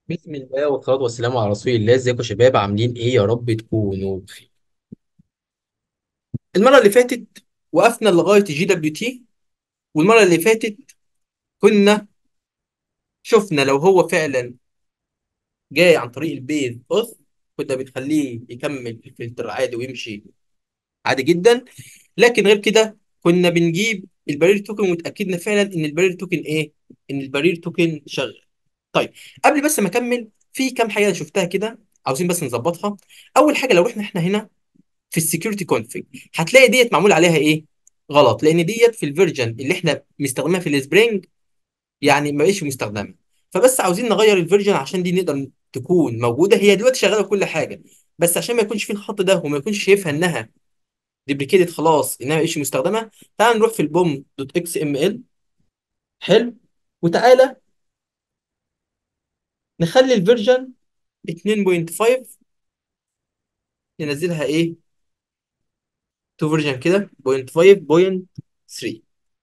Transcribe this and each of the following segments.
بسم الله والصلاة والسلام على رسول الله ازيكم يا شباب عاملين ايه يا رب تكونوا بخير المرة اللي فاتت وقفنا لغاية جي دبليو تي والمرة اللي فاتت كنا شفنا لو هو فعلا جاي عن طريق البيز اوث كنا بنخليه يكمل الفلتر عادي ويمشي عادي جدا لكن غير كده كنا بنجيب البرير توكن وتأكدنا فعلا ان البرير توكن ايه ان البرير توكن شغال طيب قبل بس ما اكمل في كام حاجة أنا شفتها كده عاوزين بس نظبطها اول حاجة لو احنا احنا هنا في السكيورتي كونفيج هتلاقي ديت معمول عليها ايه غلط لان ديت في الفيرجن اللي احنا مستخدمينها في السبرينج يعني ما بقتش مستخدمه فبس عاوزين نغير الفيرجن عشان دي نقدر تكون موجوده هي دلوقتي شغاله كل حاجه بس عشان ما يكونش في الخط ده وما يكونش شايفها انها ديبليكيتد خلاص انها ما بقتش مستخدمه تعال نروح في البوم دوت اكس ام ال حلو وتعالى نخلي الفيرجن 2.5 ننزلها ايه تو فيرجن كده 0.5.3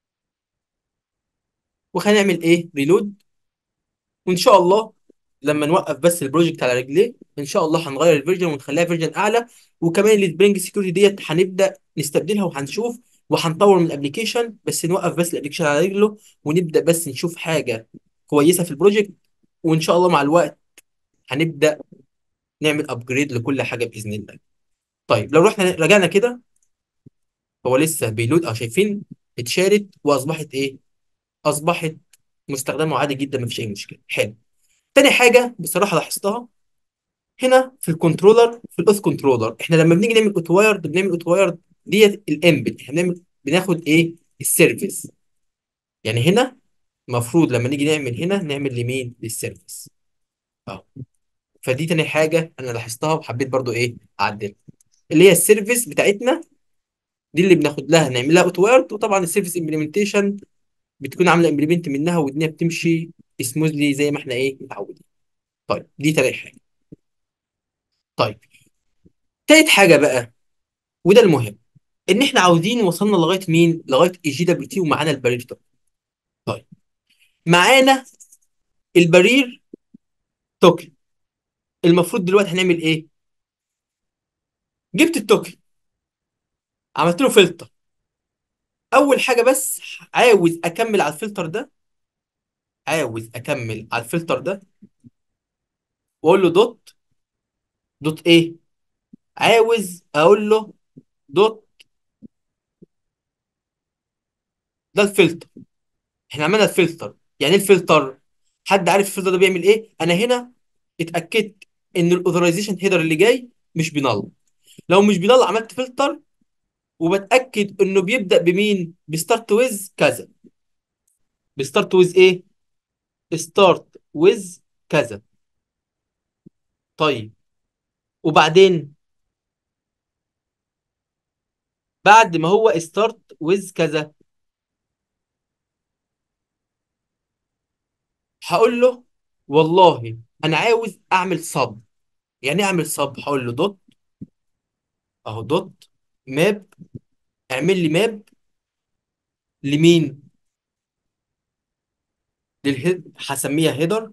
وخلينا نعمل ايه ريلود وان شاء الله لما نوقف بس البروجكت على رجليه ان شاء الله هنغير الفيرجن ونخليها فيرجن اعلى وكمان السبرينج سكيورتي ديت هنبدا نستبدلها وهنشوف وهنطور من الابلكيشن بس نوقف بس الابلكيشن على رجله ونبدا بس نشوف حاجه كويسه في البروجكت وان شاء الله مع الوقت هنبدا نعمل ابجريد لكل حاجه باذن الله طيب لو رحنا رجعنا كده هو لسه بيلود اه شايفين اتشالت واصبحت ايه اصبحت مستخدمه عادي جدا مفيش اي مشكله حلو تاني حاجه بصراحه لاحظتها هنا في الكنترولر في الاوث كنترولر احنا لما بنيجي نعمل اوتو وايرد بنعمل اوتو وايرد ديت الامبل احنا بنعمل بناخد ايه السيرفيس يعني هنا المفروض لما نيجي نعمل هنا نعمل لمين للسيرفيس اه فدي تاني حاجه انا لاحظتها وحبيت برضو ايه اعدل اللي هي السيرفيس بتاعتنا دي اللي بناخد لها نعمل لها اوتو وايرد وطبعا السيرفيس امبلمنتيشن بتكون عامله امبلمنت منها والدنيا بتمشي سموزلي زي ما احنا ايه متعودين طيب دي تاني حاجه طيب تالت حاجه بقى وده المهم ان احنا عاوزين وصلنا لغايه مين لغايه الجي دبليو تي ومعانا البرير توكن طيب معانا البرير توكن المفروض دلوقتي هنعمل ايه جبت التوكن عملت له فلتر اول حاجه بس عاوز اكمل على الفلتر ده عاوز اكمل على الفلتر ده واقول له دوت دوت ايه عاوز اقول له دوت ده الفلتر احنا عملنا الفلتر يعني ايه الفلتر حد عارف الفلتر ده بيعمل ايه انا هنا اتاكدت ان الاوثرايزيشن هيدر اللي جاي مش بينال لو مش بينال عملت فلتر وبتاكد انه بيبدا بمين بستارت ويز كذا بستارت ويز ايه ستارت ويز كذا طيب وبعدين بعد ما هو ستارت ويز كذا هقول له والله انا عاوز اعمل صب يعني ايه اعمل صب هقول له دوت اهو دوت ماب اعمل لي ماب لمين للهيد هسميها هيدر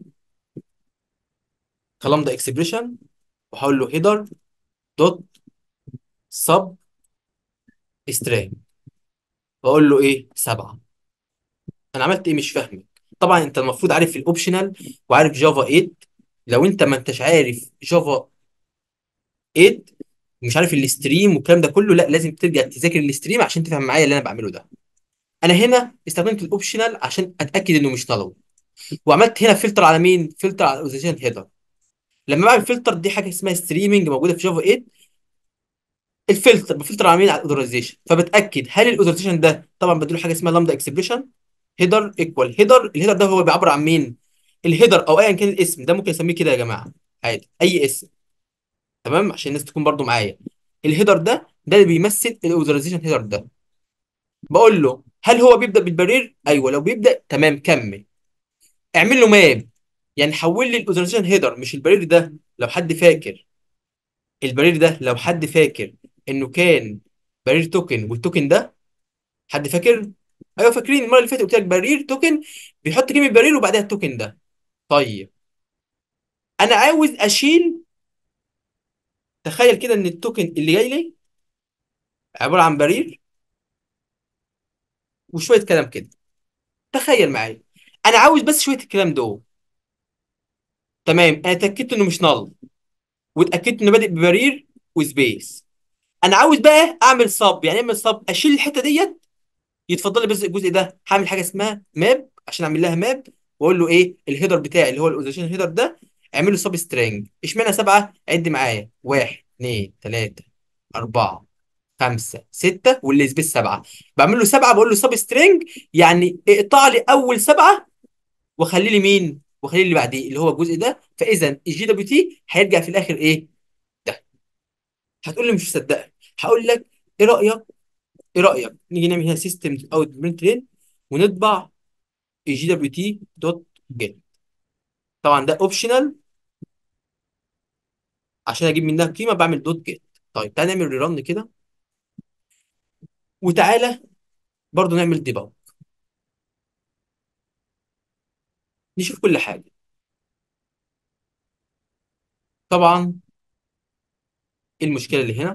الكلام ده اكسبريشن وهقول له هيدر دوت سب سترينج واقول له ايه سبعة انا عملت ايه مش فاهمك طبعا انت المفروض عارف الاوبشنال وعارف جافا 8 لو انت ما انتش عارف جافا 8 ومش عارف الاستريم والكلام ده كله لا لازم ترجع تذاكر الاستريم عشان تفهم معايا اللي انا بعمله ده انا هنا استخدمت الاوبشنال عشان اتاكد انه مش طلب وعملت هنا فلتر على مين فلتر على الاوزيشن هيدر لما بعمل فلتر دي حاجه اسمها ستريمنج موجوده في جافا 8 الفلتر بفلتر على مين على الاوثرايزيشن فبتاكد هل الاوثرايزيشن ده طبعا بديله حاجه اسمها لامدا اكسبريشن هيدر ايكوال هيدر الهيدر ده هو بيعبر عن مين الهيدر او ايا كان الاسم ده ممكن اسميه كده يا جماعه عادي اي اسم تمام عشان الناس تكون برضو معايا الهيدر ده ده اللي بيمثل الاوثرايزيشن هيدر ده بقول له هل هو بيبدا بالبرير ايوه لو بيبدا تمام كمل اعمل له ماب يعني حول لي الاوثرايزيشن هيدر مش البرير ده لو حد فاكر البرير ده لو حد فاكر انه كان برير توكن والتوكن ده حد فاكر ايوه فاكرين المره اللي فاتت قلت لك برير توكن بيحط كلمه برير وبعدها التوكن ده طيب انا عاوز اشيل تخيل كده ان التوكن اللي جاي لي عباره عن برير وشويه كلام كده تخيل معايا انا عاوز بس شويه الكلام دول تمام انا اتاكدت انه مش نل واتاكدت انه بادئ ببرير وسبيس انا عاوز بقى اعمل صب يعني اعمل صب اشيل الحته ديت يتفضل لي بس الجزء ده هعمل حاجه اسمها ماب عشان اعمل لها ماب واقول له ايه الهيدر بتاعي اللي هو الاوزيشن هيدر ده اعمل له سب سترينج اشمعنى سبعه عد معايا واحد اثنين ثلاثه اربعه خمسه سته واللي سبيس سبعه بعمل له سبعه بقول له سب سترينج يعني اقطع لي اول سبعه وخلي لي مين وخلي لي اللي بعديه اللي هو الجزء ده فاذا الجي دبليو تي هيرجع في الاخر ايه ده هتقول لي مش مصدقك هقول لك ايه رايك ايه رايك نيجي نعمل هنا سيستم اوت برنت لين ونطبع جي دبليو تي دوت جيت طبعا ده اوبشنال عشان اجيب منها قيمه بعمل دوت جيت طيب تعالى نعمل ريرن كده وتعالى برضو نعمل ديباج نشوف كل حاجه طبعا إيه المشكله اللي هنا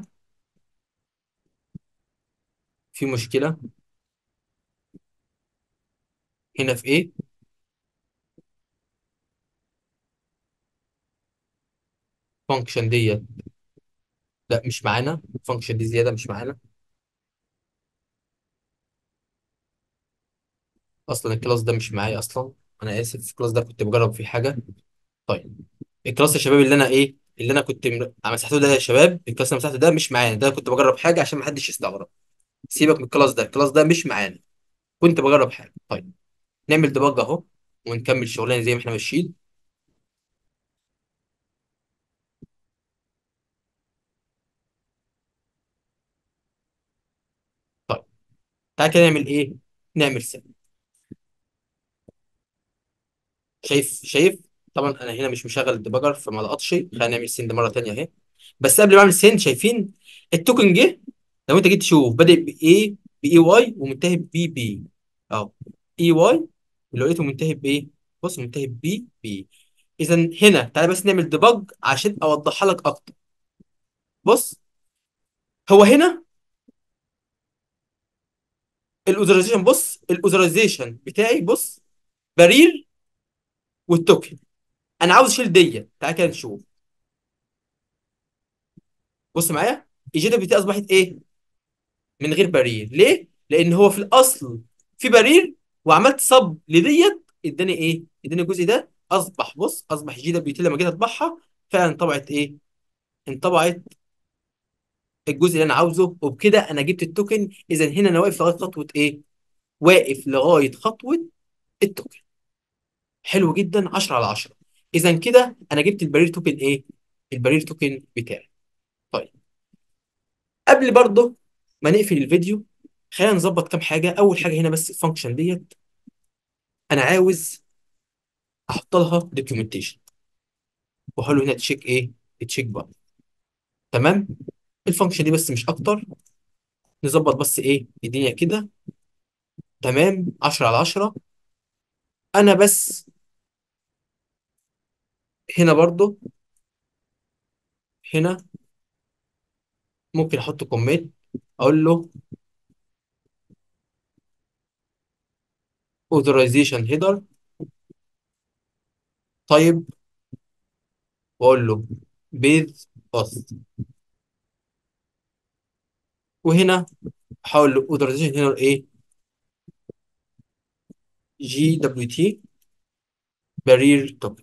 في مشكله هنا في ايه فانكشن ديت لا مش معانا فانكشن دي زياده مش معانا اصلا الكلاس ده مش معايا اصلا انا اسف الكلاس ده كنت بجرب فيه حاجه طيب الكلاس يا شباب اللي انا ايه اللي انا كنت م- مسحته ده يا شباب الكلاس اللي مسحته ده مش معانا ده كنت بجرب حاجه عشان ما حدش يستغرب سيبك من الكلاس ده الكلاس ده مش معانا كنت بجرب حاجه طيب نعمل ديباج اهو ونكمل شغلنا زي ما احنا ماشيين طيب تعالى كده نعمل ايه نعمل سيف شايف شايف طبعا انا هنا مش مشغل الديباجر فما لقطش خلينا نعمل سند مره تانيه اهي بس قبل ما اعمل سند شايفين التوكن جه لو انت جيت تشوف بادئ بايه باي واي ومنتهي ببي بي اهو اي واي ولو لقيته منتهي بايه بص منتهي ببي بي اذا هنا تعالى بس نعمل ديباج عشان اوضحها لك اكتر بص هو هنا الاوثرايزيشن بص الاوثرايزيشن بتاعي بص برير والتوكن انا عاوز اشيل ديت تعالى كده نشوف بص معايا الجي بي تي اصبحت ايه من غير برير ليه لان هو في الاصل في برير وعملت صب لديت اداني ايه اداني الجزء ده اصبح بص اصبح جي دبليو تي لما جيت اطبعها فعلا انطبعت ايه انطبعت الجزء اللي انا عاوزه وبكده انا جبت التوكن اذا هنا انا واقف لغايه خطوه ايه واقف لغايه خطوه التوكن حلو جدا 10 على 10 اذا كده انا جبت البرير توكن ايه البرير توكن بتاعي طيب قبل برضه ما نقفل الفيديو خلينا نظبط كام حاجه اول حاجه هنا بس الفانكشن ديت انا عاوز احط لها دوكيومنتيشن واقول له هنا تشيك ايه تشيك بقى تمام الفانكشن دي بس مش اكتر نظبط بس ايه الدنيا كده تمام 10 على 10 انا بس هنا برضو هنا ممكن احط كوميت اقول له authorization header طيب واقول له base post وهنا هحول له authorization header ايه جي دبليو تي barrier token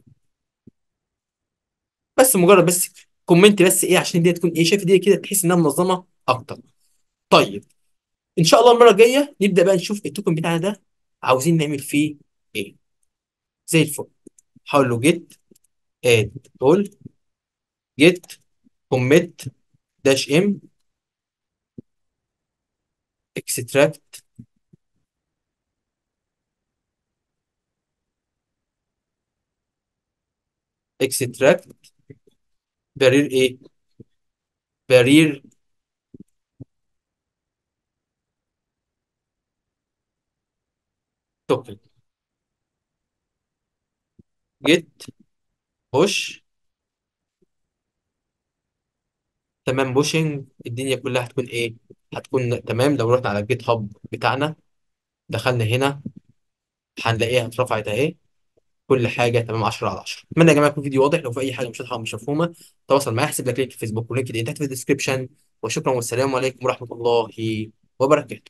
بس مجرد بس كومنت بس ايه عشان دي تكون ايه شايف دي كده تحس انها منظمه اكتر طيب ان شاء الله المره الجايه نبدا بقى نشوف التوكن بتاعنا ده عاوزين نعمل فيه ايه زي الفل هقول له جيت اد اول جيت كوميت داش ام اكستراكت اكستراكت برير ايه برير توكن جيت بوش تمام بوشنج الدنيا كلها هتكون ايه هتكون تمام لو رحنا على الجيت هاب بتاعنا دخلنا هنا هنلاقيها اترفعت اهي كل حاجه تمام 10 على 10 اتمنى يا جماعه يكون فيديو واضح لو في اي حاجه مش واضحه أو مش مفهومه تواصل معايا احسب لك لينك الفيسبوك ولينكد ان تحت في الديسكربشن وشكرا والسلام عليكم ورحمه الله وبركاته